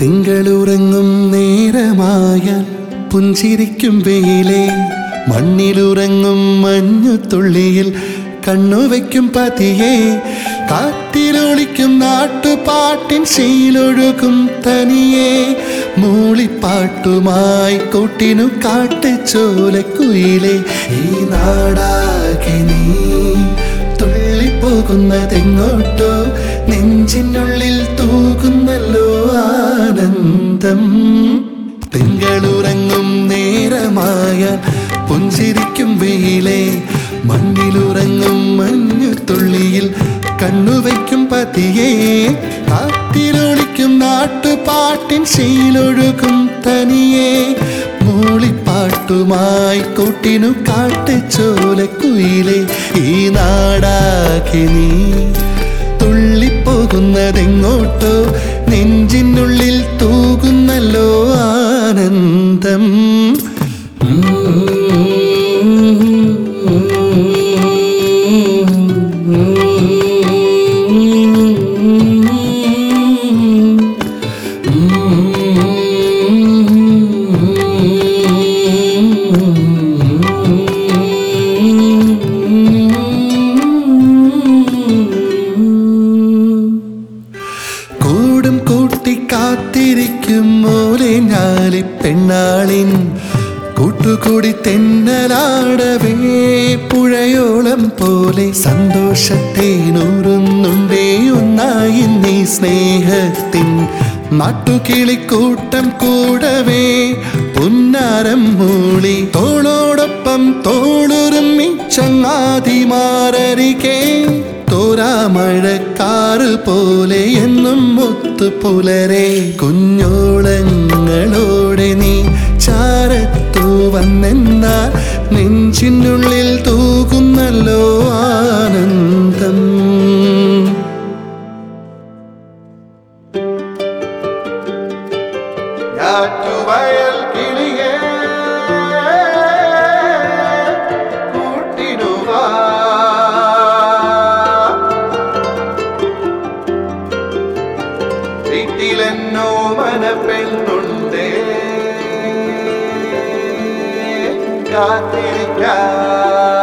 തിങ്കളുറങ്ങും നേരമായാൽ പുഞ്ചിരിക്കും വെയിലേ മണ്ണിലുറങ്ങും മഞ്ഞുതുള്ളിയിൽ കണ്ണുവയ്ക്കും പതിയെ കാറ്റിലൊളിക്കും നാട്ടുപാട്ടിൻ ശീലൊഴുകും തനിയെ മൂളിപ്പാട്ടുമായി കൂട്ടിനു കാട്ടുചോലക്കുയിലെ ഈ നാടാകെ നീ തുള്ളിപ്പോകുന്നതെങ്ങോട്ടോ നെഞ്ചിനുള്ളിൽ തൂകുന്നല്ലോ ആനന്ദം തിങ്കളുറങ്ങും നേരമായ പുഞ്ചിരിക്കും വെയിലേ മണ്ണിലുറങ്ങും മഞ്ഞുതുള്ളിയിൽ കണ്ണുവയ്ക്കും പതിയെ കാറ്റിലൊളിക്കും നാട്ടുപാട്ടിൻ ശീലൊഴുകും തനിയെ മൂളിപ്പാട്ടുമായി കൂട്ടിനു കാട്ടുചോലക്കുയിലെ ഈ നാടാകെ നീ തുള്ളിപ്പോകുന്നതെങ്ങോട്ടോ നെഞ്ചിനുള്ളിൽ തൂകുന്നല്ലോ ആനന്ദം കൂടും കൂട്ടി കാത്തിരിക്കും മോലെ ഞാലി പെണ്ണാളിൻ കൂട്ടുകൂടി തെന്നലാടവേ പുഴയോളം പോലെ സന്തോഷത്തെ നൂറുന്നുണ്ടേ ഒന്നായി നീ സ്നേഹത്തിൻ നാട്ടുകിളിക്കൂട്ടം കൂടവേ പുന്നാരം മൂളി തോളോടൊപ്പം തോളുരുമ്മി ചങ്ങാതിമാരരികെ തോരാമഴക്കാറ് പോലെ എന്നും ഒത്തു പുലരെ കുഞ്ഞോളങ്ങളോടെ നീ ചാരത്തു വന്നെന്നാൽ നെഞ്ചിനുള്ളിൽ തൂകുന്നല്ലോ ആനന്ദം ഞാറ്റുവയൽ കിളിയേ കൂട്ടിനു വാ. വീട്ടിലെന്നോ മനപ്പെണ്ണുണ്ടേ കാത്തിരിക്കാം